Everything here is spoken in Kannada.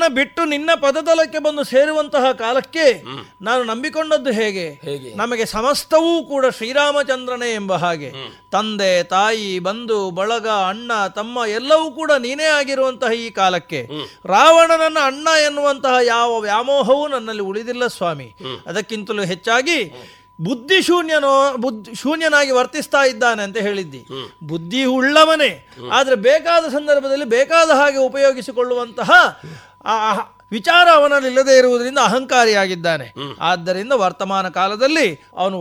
ಬಿಟ್ಟು ನಿನ್ನ ಪದತಲಕ್ಕೆ ಬಂದು ಸೇರುವಂತಹ ಕಾಲಕ್ಕೆ ನಾನು ನಂಬಿಕೊಂಡದ್ದು ಹೇಗೆ ಹೇಗೆ? ನಮಗೆ ಸಮಸ್ತವೂ ಕೂಡ ಶ್ರೀರಾಮಚಂದ್ರನೇ ಎಂಬ ಹಾಗೆ ತಂದೆ ತಾಯಿ ಬಂಧು ಬಳಗ ಅಣ್ಣ ತಮ್ಮ ಎಲ್ಲವೂ ಕೂಡ ನೀನೇ ಆಗಿರುವಂತಹ ಈ ಕಾಲಕ್ಕೆ ರಾವಣನನ್ನ ಅಣ್ಣ ಎನ್ನುವಂತಹ ಯಾವ ವ್ಯಾಮೋಹವೂ ನನ್ನಲ್ಲಿ ಉಳಿದಿಲ್ಲ ಸ್ವಾಮಿ ಅದಕ್ಕಿಂತಲೂ ಹೆಚ್ಚಾಗಿ ಬುದ್ಧಿ ಶೂನ್ಯನೋ ಬುದ್ಧಿ ಶೂನ್ಯನಾಗಿ ವರ್ತಿಸ್ತಾ ಇದ್ದಾನೆ ಅಂತ ಹೇಳಿದ್ದಿ ಬುದ್ಧಿ ಉಳ್ಳವನೇ ಆದರೆ ಬೇಕಾದ ಸಂದರ್ಭದಲ್ಲಿ ಬೇಕಾದ ಹಾಗೆ ಉಪಯೋಗಿಸಿಕೊಳ್ಳುವಂತಹ ಆ ಆ ವಿಚಾರ ಅವನಲ್ಲಿ ಇಲ್ಲದೆ ಇರುವುದರಿಂದ ಅಹಂಕಾರಿಯಾಗಿದ್ದಾನೆ ಆದ್ದರಿಂದ ವರ್ತಮಾನ ಕಾಲದಲ್ಲಿ ಅವನು